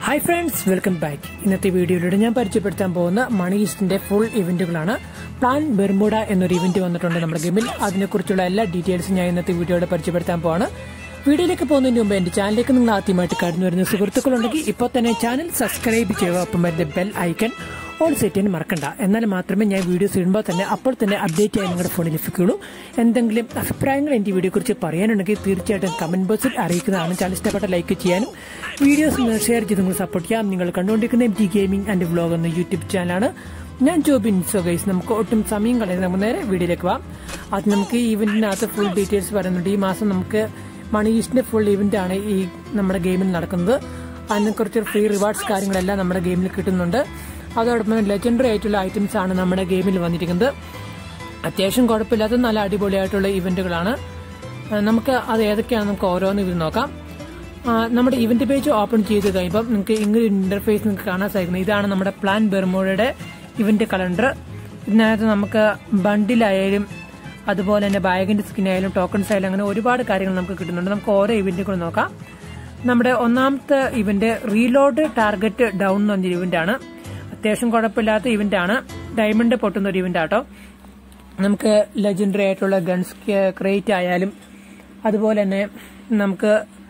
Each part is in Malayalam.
ഹായ് ഫ്രണ്ട്സ് വെൽക്കം ബാക്ക് ഇന്നത്തെ വീഡിയോയിലൂടെ ഞാൻ പരിചയപ്പെടുത്താൻ പോകുന്ന മണി ഈസ്റ്റിന്റെ ഫുൾ ഇവന്റുകളാണ് പ്ലാൻ ബെർമുഡ എന്നൊരു ഇവന്റ് വന്നിട്ടുണ്ട് നമ്മുടെ ഗെയിമിൽ അതിനെക്കുറിച്ചുള്ള എല്ലാ ഡീറ്റെയിൽസും ഞാൻ ഇന്നത്തെ വീഡിയോയുടെ പരിചയപ്പെടുത്താൻ പോവാണ് വീഡിയോയിലേക്ക് പോകുന്നതിന് മുമ്പ് എന്റെ ചാനലിലേക്ക് നിങ്ങൾ ആദ്യമായിട്ട് കടന്നു വരുന്ന സുഹൃത്തുക്കളുണ്ടെങ്കിൽ ഇപ്പോൾ തന്നെ ചാനൽ സബ്സ്ക്രൈബ് ചെയ്യുക ഒപ്പം വരുന്ന ബെൽ ഐക്കൺ ഓൾ സെറ്റ് ചെയ്യാൻ മറക്കണ്ട എന്നാൽ മാത്രമേ ഞാൻ വീഡിയോസ് ഇടുമ്പോൾ തന്നെ അപ്പോൾ തന്നെ അപ്ഡേറ്റ് ചെയ്യാൻ നിങ്ങളുടെ ഫോണിൽ ലഭിക്കുകയുള്ളൂ എന്തെങ്കിലും അഭിപ്രായങ്ങൾ എൻ്റെ വീഡിയോയെക്കുറിച്ച് പറയാനുണ്ടെങ്കിൽ തീർച്ചയായിട്ടും കമന്റ് ബോക്സിൽ അറിയിക്കുന്നതാണ് ചാനൽ ഇഷ്ടപ്പെട്ട ലൈക്ക് ചെയ്യാനും വീഡിയോസ് ഷെയർ ചെയ്ത് നിങ്ങൾ സപ്പോർട്ട് ചെയ്യാം നിങ്ങൾ കണ്ടുകൊണ്ടിരിക്കുന്ന M G gaming and vlog എന്ന യൂട്യൂബ് ചാനലാണ് ഞാൻ ജോബിൻ സോ ഗൈസ് നമുക്ക് ഒട്ടും സമയം കളയുന്നത് നമുക്ക് നേരെ വീഡിയോയിലേക്ക് പോവാം അത് നമുക്ക് ഈ ഇവന്റിനകത്ത് ഫുൾ ഡീറ്റെയിൽസ് പറയുന്നുണ്ട് ഈ മാസം നമുക്ക് മണി ഈസ്റ്റിന്റെ ഫുൾ ഇവന്റ് ആണ് ഈ നമ്മുടെ ഗെയിമിൽ നടക്കുന്നത് അതിനെക്കുറിച്ച് ഫ്രീ റിവാർഡ്സ് കാര്യങ്ങളെല്ലാം നമ്മുടെ ഗെയിമിൽ കിട്ടുന്നുണ്ട് അതോടൊപ്പം ലെജൻഡറി ആയിട്ടുള്ള ഐറ്റംസ് ആണ് നമ്മുടെ ഗെയിമിൽ വന്നിരിക്കുന്നത് അത്യാവശ്യം കുഴപ്പമില്ലാത്ത നല്ല അടിപൊളിയായിട്ടുള്ള ഇവന്റുകളാണ് ആ, നമുക്ക് അത് ഏതൊക്കെയാണ് നമുക്ക് ഓരോന്ന് ഇത് നോക്കാം ആ, നമ്മുടെ ഇവന്റ് പേജ് ഓപ്പൺ ചെയ്ത് കഴിയുമ്പോൾ നിങ്ങൾക്ക് ഇങ്ങനെ ഇന്റർഫേസ് നിങ്ങൾക്ക് കാണാൻ സാധിക്കുന്നത് ഇതാണ് നമ്മുടെ പ്ലാൻ ബെർമോയുടെ ഇവന്റ് കലണ്ടർ ഇതിനകത്ത് നമുക്ക് ബണ്ടിലായാലും അതുപോലെ തന്നെ ബാഗിന്റെ സ്കിൻ ആയാലും ടോക്കൺസ് ആയാലും അങ്ങനെ ഒരുപാട് കാര്യങ്ങൾ നമുക്ക് കിട്ടുന്നുണ്ട് നമുക്ക് ഓരോ ഇവന്റുകൾ നോക്കാം നമ്മുടെ ഒന്നാമത്തെ ഇവന്റ് റീലോഡ് ടാർഗറ്റ് ഡൗൺ എന്ന് പറഞ്ഞൊരു ഇവന്റ് ആണ് അത്യാവശ്യം കുഴപ്പമില്ലാത്ത ഇവന്റ് ആണ് ഡയമണ്ട് പൊട്ടുന്ന ഒരു ഇവന്റ് ആട്ടോ നമുക്ക് ലെജൻഡറി ആയിട്ടുള്ള ഗൺസ് ക്രേറ്റ് ആയാലും അതുപോലെ തന്നെ നമുക്ക്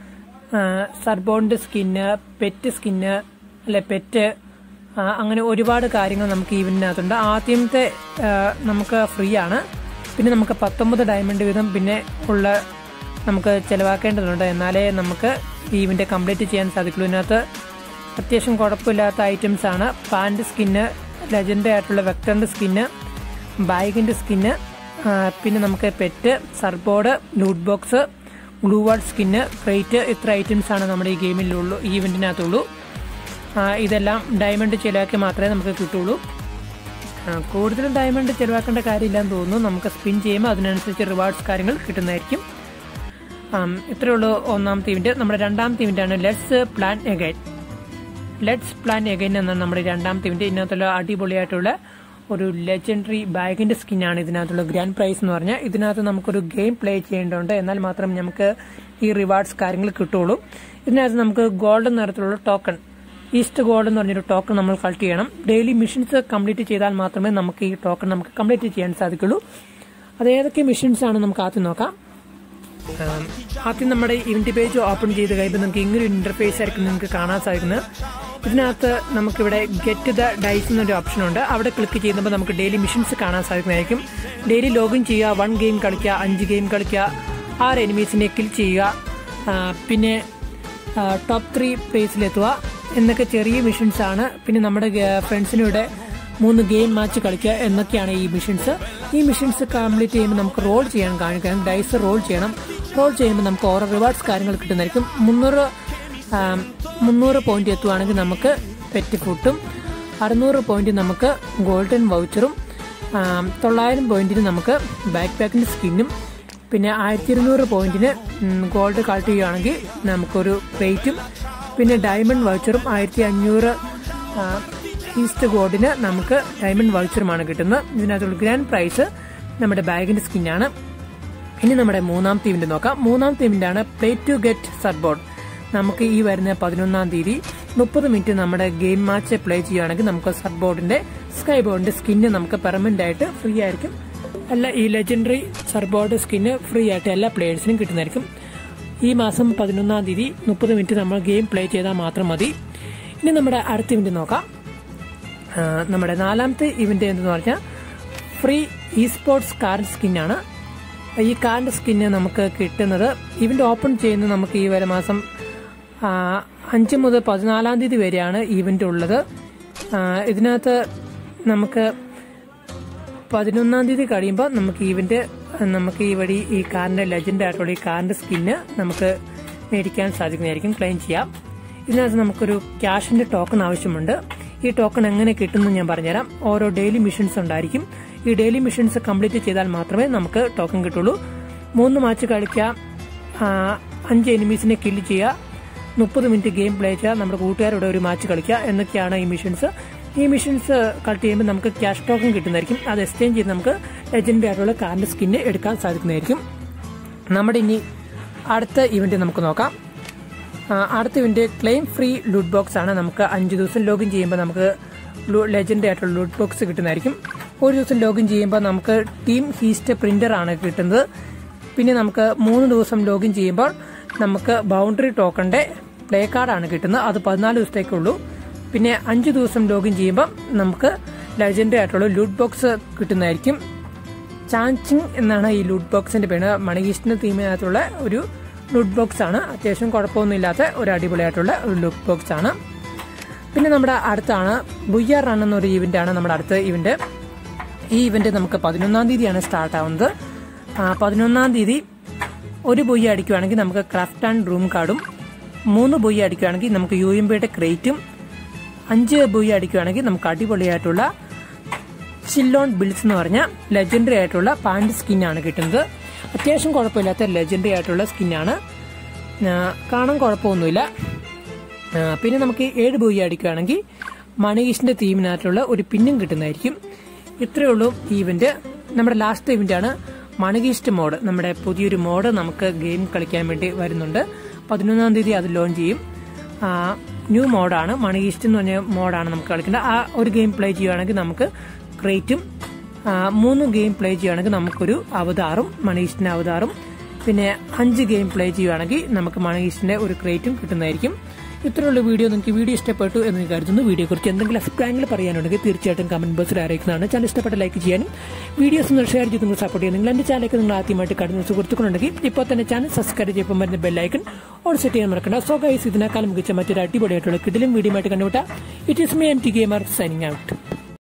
സർബോണിന്റെ സ്കിന്ന് പെറ്റ് സ്കിന്ന് അല്ലെ പെറ്റ് അങ്ങനെ ഒരുപാട് കാര്യങ്ങൾ നമുക്ക് ഈവന്റിനകത്തുണ്ട് ആദ്യത്തെ ആ, നമുക്ക് ഫ്രീ ആണ് പിന്നെ നമുക്ക് പത്തൊമ്പത് ഡയമണ്ട് വീതം പിന്നെ ഉള്ള നമുക്ക് ചിലവാക്കേണ്ടതുണ്ട് എന്നാലേ നമുക്ക് ഈ ഇവന്റ് കംപ്ലീറ്റ് ചെയ്യാൻ സാധിക്കുള്ളൂ ഇതിനകത്ത് അത്യാവശ്യം കുഴപ്പമില്ലാത്ത ഐറ്റംസ് ആണ് പാന്റ് സ്കിന്ന് ലെജൻഡ് ആയിട്ടുള്ള വെക്ടറിന്റെ സ്കിന്ന് ബൈക്കിന്റെ സ്കിന്ന് പിന്നെ നമുക്ക് pet surfboard loot box gloo wall skin crate ഇത്ര ഐറ്റംസ് ആണ് നമ്മുടെ ഈ ഗെയിമിലുള്ളൂ ഈ ഇവന്റിനകത്തുള്ളൂ ആ, ഇതെല്ലാം ഡയമണ്ട് ചിലവാക്കി മാത്രമേ നമുക്ക് കിട്ടുള്ളൂ ആ, കൂടുതലും ഡയമണ്ട് ചിലവാക്കേണ്ട കാര്യമില്ലെന്ന് തോന്നുന്നു നമുക്ക് സ്പിൻ ചെയ്യുമ്പോൾ അതിനനുസരിച്ച് റിവാർഡ്സ് കാര്യങ്ങൾ കിട്ടുന്നതായിരിക്കും ആം, ഇത്രയേ ഉള്ളൂ ഒന്നാമത്തെ ഇവന്റ് നമ്മുടെ രണ്ടാമത്തെ ഇവന്റ് ആണ് let's plan again let's plan again എന്നാണ് നമ്മുടെ രണ്ടാമത്തെ ഇവന്റ് ഇതിനകത്തുള്ള അടിപൊളിയായിട്ടുള്ള ഒരു ലെജൻഡറി ബാഗിന്റെ സ്കിന്നാണ് ഇതിനകത്തുള്ള ഗ്രാൻഡ് പ്രൈസ് എന്ന് പറഞ്ഞാൽ ഇതിനകത്ത് നമുക്കൊരു ഗെയിം പ്ലേ ചെയ്യേണ്ടതുണ്ട് എന്നാൽ മാത്രം നമുക്ക് ഈ റിവാർഡ്സ് കാര്യങ്ങൾ കിട്ടുള്ളൂ ഇതിനകത്ത് നമുക്ക് ഗോൾഡൻ നിറത്തിലുള്ള ടോക്കൺ ഈസ്റ്റ് ഗോൾഡ് എന്ന് പറഞ്ഞൊരു ടോക്കൺ നമ്മൾ കളക്ട് ചെയ്യണം ഡെയിലി മിഷൻസ് കംപ്ലീറ്റ് ചെയ്താൽ മാത്രമേ നമുക്ക് ഈ ടോക്കൺ നമുക്ക് കംപ്ലീറ്റ് ചെയ്യാൻ സാധിക്കുള്ളൂ അത് ഏതൊക്കെ മിഷൻസ് ആണ് നമുക്ക് ആദ്യം നോക്കാം ആം, ആദ്യം നമ്മുടെ ഇവന്റ് പേജ് ഓപ്പൺ ചെയ്ത് കഴിയുമ്പോൾ നമുക്ക് ഇങ്ങനെ ഒരു ഇന്റർഫേസ് ആയിരിക്കും നിങ്ങൾക്ക് കാണാൻ സാധിക്കുന്നത് ഇതിനകത്ത് നമുക്കിവിടെ ഗെറ്റ് ദ ഡൈസ് എന്നൊരു ഓപ്ഷൻ ഉണ്ട് അവിടെ ക്ലിക്ക് ചെയ്യുമ്പോൾ നമുക്ക് ഡെയിലി മിഷൻസ് കാണാൻ സാധിക്കുന്നതായിരിക്കും ഡെയിലി ലോഗിൻ ചെയ്യുക വൺ ഗെയിം കളിക്കുക അഞ്ച് ഗെയിം കളിക്കുക ആറ് എനിമീസിനെ കിൽ ചെയ്യുക ആ, പിന്നെ ടോപ്പ് ത്രീ പ്ലേസിലെത്തുക എന്നൊക്കെ ചെറിയ മിഷൻസ് ആണ് പിന്നെ നമ്മുടെ ഫ്രണ്ട്സിനൂടെ മൂന്ന് ഗെയിം മാച്ച് കളിക്കുക എന്നൊക്കെയാണ് ഈ മിഷൻസ് ഈ മിഷൻസ് കംപ്ലീറ്റ് ചെയ്യുമ്പോൾ നമുക്ക് റോൾ ചെയ്യാൻ കാണിക്കണം ഡൈസ് റോൾ ചെയ്യണം റോൾ ചെയ്യുമ്പോൾ നമുക്ക് ഓരോ റിവാർഡ്സ് കാര്യങ്ങൾ കിട്ടുന്നതായിരിക്കും മുന്നൂറ് ആം, മുന്നൂറ് പോയിന്റ് എത്തുവാണെങ്കിൽ നമുക്ക് പെറ്റ് ഫുട്ടും അറുന്നൂറ് പോയിന്റ് നമുക്ക് ഗോൾഡൻ വൗച്ചറും ആം, തൊള്ളായിരം പോയിന്റിന് നമുക്ക് ബാക്ക് പാക്കിന്റെ സ്കിന്നും പിന്നെ ആയിരത്തി ഇരുന്നൂറ് പോയിന്റിന് ഗോൾഡ് കളക്ട് ചെയ്യുകയാണെങ്കിൽ നമുക്കൊരു പ്ലേറ്റും പിന്നെ ഡയമണ്ട് വൗച്ചറും ആയിരത്തി അഞ്ഞൂറ് ഈസ്റ്റ് ഗോൾഡിന് നമുക്ക് ഡയമണ്ട് വൗച്ചറുമാണ് കിട്ടുന്നത് ഇതിനകത്തുള്ള ഗ്രാൻഡ് പ്രൈസ് നമ്മുടെ ബാഗിന്റെ സ്കിന്നാണ് ഇനി നമ്മുടെ മൂന്നാമത്തെ ഇവന്റ് നോക്കാം മൂന്നാമത്തെ ഇവന്റ് ആണ് പ്ലേ ടു ഗെറ്റ് സർബോർഡ് നമുക്ക് ഈ വരുന്ന പതിനൊന്നാം തീയതി മുപ്പത് മിനിറ്റ് നമ്മുടെ ഗെയിം മാച്ച് പ്ലേ ചെയ്യുകയാണെങ്കിൽ നമുക്ക് സർബോർഡിന്റെ സ്കൈ ബോർഡിന്റെ സ്കിന്ന് നമുക്ക് പെർമനന്റ് ആയിട്ട് ഫ്രീ ആയിരിക്കും എല്ലാ ഈ ലെജൻഡറി സർബോർഡ് സ്കിന്ന് ഫ്രീ ആയിട്ട് എല്ലാ പ്ലേയേഴ്സിനും കിട്ടുന്നതായിരിക്കും ഈ മാസം പതിനൊന്നാം തീയതി മുപ്പത് മിനിറ്റ് നമ്മൾ ഗെയിം പ്ലേ ചെയ്താൽ മാത്രം മതി ഇനി നമ്മുടെ അടുത്ത ഇവന്റ് നോക്കാം ആ, നമ്മുടെ നാലാമത്തെ ഇവന്റ് എന്തെന്ന് പറഞ്ഞാൽ ഫ്രീ ഇ സ്പോർട്സ് കാർഡ് സ്കിന്നാണ് ഈ കാർഡ് സ്കിന്ന് നമുക്ക് കിട്ടുന്നത് ഇവന്റ് ഓപ്പൺ ചെയ്യുന്നത് നമുക്ക് ഈ വരെ മാസം ആ, അഞ്ച് മുതൽ പതിനാലാം തീയതി വരെയാണ് ഇവന്റ് ഉള്ളത് ആ, ഇതിനകത്ത് നമുക്ക് പതിനൊന്നാം തീയതി കഴിയുമ്പോൾ നമുക്ക് ഇവന്റ് നമുക്ക് ഈ വഴി ഈ കാറിന്റെ ലെജൻഡ് ആയിട്ടുള്ള ഈ കാറിന്റെ സ്കിന്ന് നമുക്ക് മേടിക്കാൻ സാധിക്കുന്നതായിരിക്കും ക്ലെയിം ചെയ്യാം ഇതിനകത്ത് നമുക്കൊരു ക്യാഷിന്റെ ടോക്കൺ ആവശ്യമുണ്ട് ഈ ടോക്കൺ എങ്ങനെ കിട്ടുമെന്ന് ഞാൻ പറഞ്ഞുതരാം ഓരോ ഡെയിലി മിഷൻസ് ഉണ്ടായിരിക്കും ഈ ഡെയിലി മിഷൻസ് കംപ്ലീറ്റ് ചെയ്താൽ മാത്രമേ നമുക്ക് ടോക്കൺ കിട്ടുള്ളൂ മൂന്ന് മാച്ച് കളിക്കുക ആ, അഞ്ച് എനിമീസിനെ കില്ല് ചെയ്യുക മുപ്പത് മിനിറ്റ് ഗെയിം പ്ലേ ചെയ്യുക നമ്മുടെ കൂട്ടുകാരോട് ഒരു മാച്ച് കളിക്കുക എന്നൊക്കെയാണ് ഈ മിഷൻസ് ഈ മിഷൻസ് കളക്ട് ചെയ്യുമ്പോൾ നമുക്ക് ക്യാഷ് ടോക്കൺ കിട്ടുന്നതായിരിക്കും അത് എക്സ്ചേഞ്ച് ചെയ്ത് നമുക്ക് ലെജൻഡറി ആയിട്ടുള്ള കാറിന്റെ സ്കിന്ന് എടുക്കാൻ സാധിക്കുന്നതായിരിക്കും നമ്മുടെ ഇനി അടുത്ത ഇവന്റ് നമുക്ക് നോക്കാം ആ, അടുത്ത event claim free loot box ആണ് നമുക്ക് അഞ്ച് ദിവസം ലോഗിൻ ചെയ്യുമ്പോൾ നമുക്ക് ലെജൻഡ് ആയിട്ടുള്ള ലൂട്ട് ബോക്സ് കിട്ടുന്നതായിരിക്കും ഒരു ദിവസം ലോഗിൻ ചെയ്യുമ്പോൾ നമുക്ക് ടീം ഹീസ്റ്റ് പ്രിന്റർ ആണ് കിട്ടുന്നത് പിന്നെ നമുക്ക് മൂന്ന് ദിവസം ലോഗിൻ ചെയ്യുമ്പോൾ നമുക്ക് ബൗണ്ടറി ടോക്കണിന്റെ പ്ലേ കാർഡാണ് കിട്ടുന്നത് അത് പതിനാല് ദിവസത്തേക്കുള്ളൂ പിന്നെ അഞ്ച് ദിവസം ലോഗിൻ ചെയ്യുമ്പോൾ നമുക്ക് ലെജൻഡ് ആയിട്ടുള്ള ലൂട്ട് ബോക്സ് കിട്ടുന്നതായിരിക്കും ചാൻസിങ് എന്നാണ് ഈ ലൂട്ട് ബോക്സിന്റെ പേര് മണികൃഷ്ണ തീമിനകത്തുള്ള ഒരു ലൂട്ട് ബോക്സ് ആണ് അത്യാവശ്യം കുഴപ്പമൊന്നുമില്ലാത്ത ഒരു അടിപൊളിയായിട്ടുള്ള ഒരു ലൂട്ട് ബോക്സ് ആണ് പിന്നെ നമ്മുടെ അടുത്താണ് ബുയ്യ റൺ എന്നൊരു ഇവന്റ് ആണ് നമ്മുടെ അടുത്ത ഇവന്റ് ഈ ഇവന്റ് നമുക്ക് പതിനൊന്നാം തീയതിയാണ് സ്റ്റാർട്ട് ആവുന്നത് ആ, പതിനൊന്നാം തീയതി ഒരു ബൊയ്യ അടിക്കുവാണെങ്കിൽ നമുക്ക് ക്രാഫ്റ്റ് ആൻഡ് റൂം കാർഡും മൂന്ന് ബൊയ്യ അടിക്കുവാണെങ്കിൽ നമുക്ക് യു എം ബിയുടെ ക്രേറ്റും അഞ്ച് ബൊയ്യ അടിക്കുവാണെങ്കിൽ നമുക്ക് അടിപൊളിയായിട്ടുള്ള ചില്ലോൺ ബിൽസ് എന്ന് പറഞ്ഞ ലെജൻഡറി ആയിട്ടുള്ള പാന്റ് സ്കിന്നാണ് കിട്ടുന്നത് അത്യാവശ്യം കുഴപ്പമില്ലാത്ത ലെജൻഡറി ആയിട്ടുള്ള സ്കിന്നാണ് കാണാൻ കുഴപ്പമൊന്നുമില്ല ആ, പിന്നെ നമുക്ക് ഏഴ് ബോയി അടിക്കുകയാണെങ്കിൽ മണികീഷിന്റെ തീമിനകത്തുള്ള ഒരു പിന്നും കിട്ടുന്നതായിരിക്കും ഇത്രയേ ഉള്ളൂ ഈ ഇവന്റ് നമ്മുടെ ലാസ്റ്റ് ഇവന്റ് ആണ് മണികീസ്റ്റ് മോഡ് നമ്മുടെ പുതിയൊരു മോഡ് നമുക്ക് ഗെയിം കളിക്കാൻ വേണ്ടി വരുന്നുണ്ട് പതിനൊന്നാം തീയതി അത് ലോഞ്ച് ചെയ്യും ആ, ന്യൂ മോഡാണ് മണികീസ്റ്റ് എന്ന് പറഞ്ഞ മോഡാണ് നമുക്ക് കളിക്കേണ്ടത് ആ ഒരു ഗെയിം പ്ലേ ചെയ്യുകയാണെങ്കിൽ നമുക്ക് ക്രേറ്റും ആ, മൂന്ന് ഗെയിം പ്ലേ ചെയ്യുകയാണെങ്കിൽ നമുക്കൊരു അവതാറും മണീഷിന്റെ അവതാറും പിന്നെ അഞ്ച് ഗെയിം പ്ലേ ചെയ്യുകയാണെങ്കിൽ നമുക്ക് മണീഷിന്റെ ഒരു ക്രേറ്റും കിട്ടുന്നതായിരിക്കും ഇത്രയുള്ള വീഡിയോ നിങ്ങൾക്ക് വീഡിയോ ഇഷ്ടപ്പെട്ടു എന്ന് ഞാൻ കരുതുന്നു വീഡിയോ കുറിച്ച് എന്തെങ്കിലും അഭിപ്രായങ്ങൾ പറയാനുണ്ടെങ്കിൽ തീർച്ചയായിട്ടും കമന്റ് ബോക്സിൽ അറിയിക്കുന്നതാണ് ചാനൽ ഇഷ്ടപ്പെട്ട ലൈക്ക് ചെയ്യാനും വീഡിയോസ് നിങ്ങൾ ഷെയർ ചെയ്ത് നിങ്ങൾ സപ്പോർട്ട് ചെയ്യാൻ നിങ്ങൾ എന്റെ ചാനലിലേക്ക് നിങ്ങൾ ആദ്യമായിട്ട് കടന്നു സുഹൃത്തുക്കളുണ്ടെങ്കിൽ ഇപ്പോൾ തന്നെ ചാനൽ സബ്സ്ക്രൈബ് ചെയ്യുമ്പോൾ വരുന്ന ബെല്ലൈക്കൺ ഓൺ സെറ്റ് ചെയ്യാൻ മറക്കണ്ട സോ ഗൈസ് ഇതിനേക്കാൾ മികച്ച മറ്റൊരു അടിപൊളിയായിട്ടുള്ള കിടിലും വീഡിയോ ആയിട്ട് കണ്ടുവിട്ട it is me M T gamer signing out